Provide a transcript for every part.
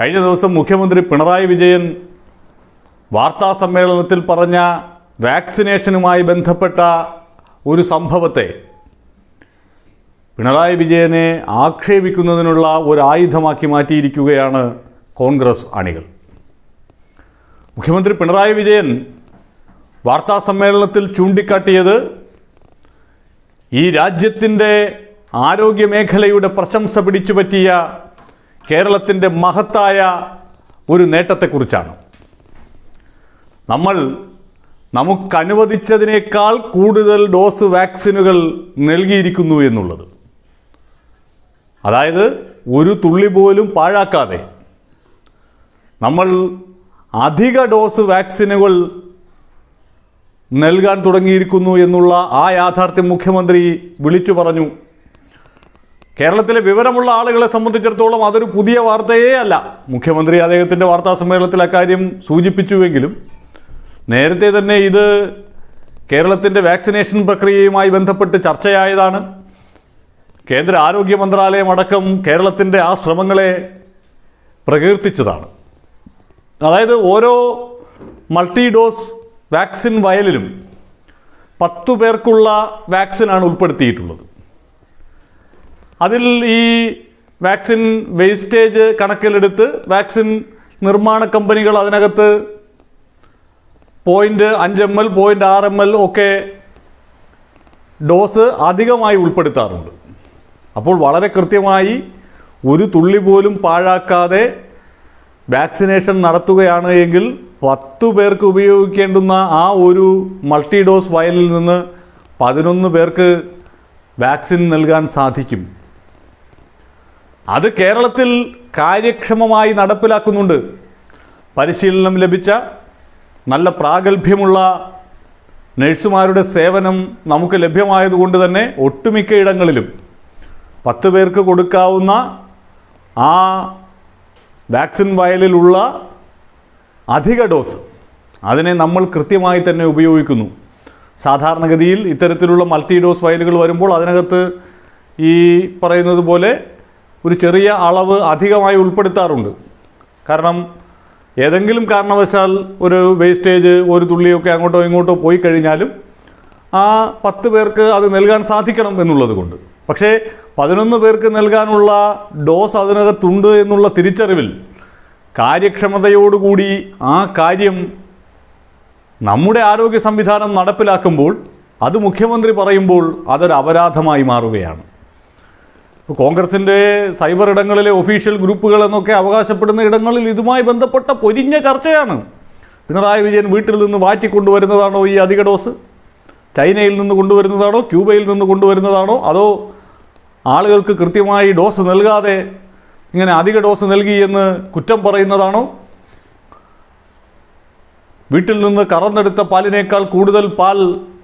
കഴിഞ്ഞ ദിവസം മുഖ്യമന്ത്രി പിണറായി വിജയൻ വാർത്താ സമ്മേളനത്തിൽ പറഞ്ഞ വാക്സിനേഷനുമായി ബന്ധപ്പെട്ട ഒരു സംഭവത്തെ പിണറായി വിജയനെ ആക്ഷേപിക്കുന്നതിനുള്ള ഒരു ആയുധമാക്കി മാറ്റിയിരിക്കുകയാണ് കോൺഗ്രസ് അണികൾ മുഖ്യമന്ത്രി പിണറായി വിജയൻ വാർത്താ സമ്മേളനത്തിൽ ചൂണ്ടിക്കാട്ടിയത് ഈ രാജ്യത്തിൻ്റെ ആരോഗ്യ മേഖലയുടെ പ്രശംസ പിടിച്ചുപറ്റിയ കേരളത്തിൻ്റെ മഹത്തായ ഒരു നേട്ടത്തെക്കുറിച്ചാണ് നമ്മൾ നമുക്കനുവദിച്ചതിനേക്കാൾ കൂടുതൽ ഡോസ് വാക്സിനുകൾ നൽകിയിരിക്കുന്നു എന്നുള്ളത് അതായത് ഒരു തുള്ളി പോലും പാഴാക്കാതെ നമ്മൾ അധിക ഡോസ് വാക്സിനുകൾ നൽകാൻ തുടങ്ങിയിരിക്കുന്നു എന്നുള്ള ആ യാഥാർത്ഥ്യം മുഖ്യമന്ത്രി വിളിച്ചു പറഞ്ഞു കേരളത്തിലെ വിവരമുള്ള ആളുകളെ സംബന്ധിച്ചിടത്തോളം അതൊരു പുതിയ വാർത്തയേ അല്ല മുഖ്യമന്ത്രി അദ്ദേഹത്തിൻ്റെ വാർത്താ സമ്മേളനത്തിൽ അക്കാര്യം സൂചിപ്പിച്ചുവെങ്കിലും നേരത്തെ തന്നെ ഇത് കേരളത്തിൻ്റെ വാക്സിനേഷൻ പ്രക്രിയയുമായി ബന്ധപ്പെട്ട് ചർച്ചയായതാണ് കേന്ദ്ര ആരോഗ്യ മന്ത്രാലയം അടക്കം കേരളത്തിൻ്റെ ആ ശ്രമങ്ങളെ പ്രകീർത്തിച്ചതാണ് അതായത് ഓരോ മൾട്ടി ഡോസ് വാക്സിൻ വയലിലും പത്തു പേർക്കുള്ള വാക്സിനാണ് ഉൾപ്പെടുത്തിയിട്ടുള്ളത് അതിൽ ഈ വാക്സിൻ വേസ്റ്റേജ് കണക്കിലെടുത്ത് വാക്സിൻ നിർമ്മാണ കമ്പനികൾ അതിനകത്ത് പോയിന്റ് അഞ്ച് എം എൽ പോയിന്റ് ആറ് എം എൽ ഒക്കെ ഡോസ് അധികമായി ഉൾപ്പെടുത്താറുണ്ട് അപ്പോൾ വളരെ കൃത്യമായി ഒരു തുള്ളി പോലും പാഴാക്കാതെ വാക്സിനേഷൻ നടത്തുകയാണ് എങ്കിൽ പത്തു പേർക്ക് ഉപയോഗിക്കേണ്ടുന്ന ആ ഒരു മൾട്ടി ഡോസ് വയലിൽ നിന്ന് പതിനൊന്ന് പേർക്ക് വാക്സിൻ നൽകാൻ സാധിക്കും അത് കേരളത്തിൽ കാര്യക്ഷമമായി നടപ്പിലാക്കുന്നുണ്ട് പരിശീലനം ലഭിച്ച നല്ല പ്രാഗൽഭ്യമുള്ള നഴ്സുമാരുടെ സേവനം നമുക്ക് ലഭ്യമായതുകൊണ്ട് തന്നെ ഒട്ടുമിക്ക ഇടങ്ങളിലും പത്ത് പേർക്ക് കൊടുക്കാവുന്ന ആ വാക്സിൻ വയലിലുള്ള അധിക ഡോസ് അതിനെ നമ്മൾ കൃത്യമായി തന്നെ ഉപയോഗിക്കുന്നു സാധാരണഗതിയിൽ ഇത്തരത്തിലുള്ള മൾട്ടി ഡോസ് വയലുകൾ വരുമ്പോൾ അതിനകത്ത് ഈ പറയുന്നത് പോലെ ഒരു ചെറിയ അളവ് അധികമായി ഉൾപ്പെടുത്താറുണ്ട് കാരണം ഏതെങ്കിലും കാരണവശാൽ ഒരു വേസ്റ്റേജ് ഒരു തുള്ളിയൊക്കെ അങ്ങോട്ടോ ഇങ്ങോട്ടോ പോയി കഴിഞ്ഞാലും ആ പത്ത് പേർക്ക് അത് നൽകാൻ സാധിക്കണം എന്നുള്ളത് കൊണ്ട് പക്ഷേ പതിനൊന്ന് പേർക്ക് നൽകാനുള്ള ഡോസ് അതിനകത്തുണ്ട് എന്നുള്ള തിരിച്ചറിവിൽ കാര്യക്ഷമതയോടുകൂടി ആ കാര്യം നമ്മുടെ ആരോഗ്യ സംവിധാനം നടപ്പിലാക്കുമ്പോൾ അത് മുഖ്യമന്ത്രി പറയുമ്പോൾ അതൊരു അപരാധമായി മാറുകയാണ് ഇപ്പോൾ കോൺഗ്രസിൻ്റെ സൈബർ ഇടങ്ങളിലെ ഒഫീഷ്യൽ ഗ്രൂപ്പുകൾ എന്നൊക്കെ അവകാശപ്പെടുന്ന ഇടങ്ങളിൽ ഇതുമായി ബന്ധപ്പെട്ട പൊരിഞ്ഞ ചർച്ചയാണ് പിണറായി വിജയൻ വീട്ടിൽ നിന്ന് വാറ്റിക്കൊണ്ടുവരുന്നതാണോ ഈ അധിക ഡോസ് ചൈനയിൽ നിന്ന് കൊണ്ടുവരുന്നതാണോ ക്യൂബയിൽ നിന്ന് കൊണ്ടുവരുന്നതാണോ അതോ ആളുകൾക്ക് കൃത്യമായി ഡോസ് നൽകാതെ ഇങ്ങനെ അധിക ഡോസ് നൽകി എന്ന് കുറ്റം പറയുന്നതാണോ വീട്ടിൽ നിന്ന് കറന്നെടുത്ത പാലിനേക്കാൾ കൂടുതൽ പാൽ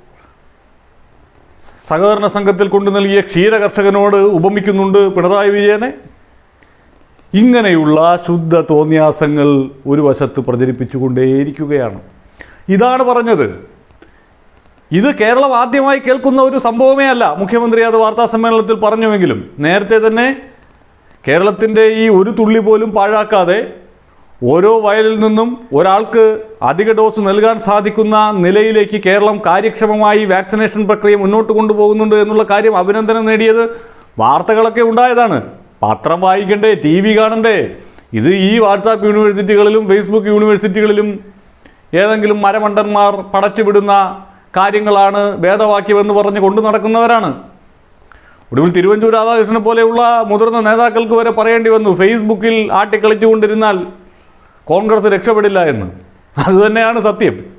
സഹകരണ സംഘത്തിൽ കൊണ്ടു നൽകിയ ക്ഷീര കർഷകനോട് ഉപമിക്കുന്നുണ്ട് പിണറായി വിജയനെ ഇങ്ങനെയുള്ള ശുദ്ധ തോന്നിയാസങ്ങൾ ഒരു വശത്ത് പ്രചരിപ്പിച്ചുകൊണ്ടേയിരിക്കുകയാണ് ഇതാണ് പറഞ്ഞത് ഇത് കേരളം ആദ്യമായി കേൾക്കുന്ന ഒരു സംഭവമേ അല്ല മുഖ്യമന്ത്രി അത് വാർത്താ സമ്മേളനത്തിൽ പറഞ്ഞുവെങ്കിലും നേരത്തെ തന്നെ കേരളത്തിൻ്റെ ഈ ഒരു തുള്ളി പോലും പാഴാക്കാതെ ഓരോ വയലിൽ നിന്നും ഒരാൾക്ക് അധിക ഡോസ് നൽകാൻ സാധിക്കുന്ന നിലയിലേക്ക് കേരളം കാര്യക്ഷമമായി വാക്സിനേഷൻ പ്രക്രിയ മുന്നോട്ട് കൊണ്ടുപോകുന്നുണ്ട് എന്നുള്ള കാര്യം അഭിനന്ദനം നേടിയത് വാർത്തകളൊക്കെ ഉണ്ടായതാണ് പത്രം വായിക്കണ്ടേ ടി വി കാണണ്ടേ ഇത് ഈ വാട്സാപ്പ് യൂണിവേഴ്സിറ്റികളിലും ഫേസ്ബുക്ക് യൂണിവേഴ്സിറ്റികളിലും ഏതെങ്കിലും മരമണ്ടന്മാർ പടച്ചുവിടുന്ന കാര്യങ്ങളാണ് വേദവാക്യമെന്ന് പറഞ്ഞ് കൊണ്ടു നടക്കുന്നവരാണ് ഒടുവിൽ തിരുവഞ്ചൂർ രാധാകൃഷ്ണനെ പോലെയുള്ള മുതിർന്ന നേതാക്കൾക്ക് വരെ പറയേണ്ടി വന്നു ഫേസ്ബുക്കിൽ ആട്ടിക്കളിച്ചുകൊണ്ടിരുന്നാൽ കോൺഗ്രസ് രക്ഷപ്പെടില്ല എന്ന് അതുതന്നെയാണ് സത്യം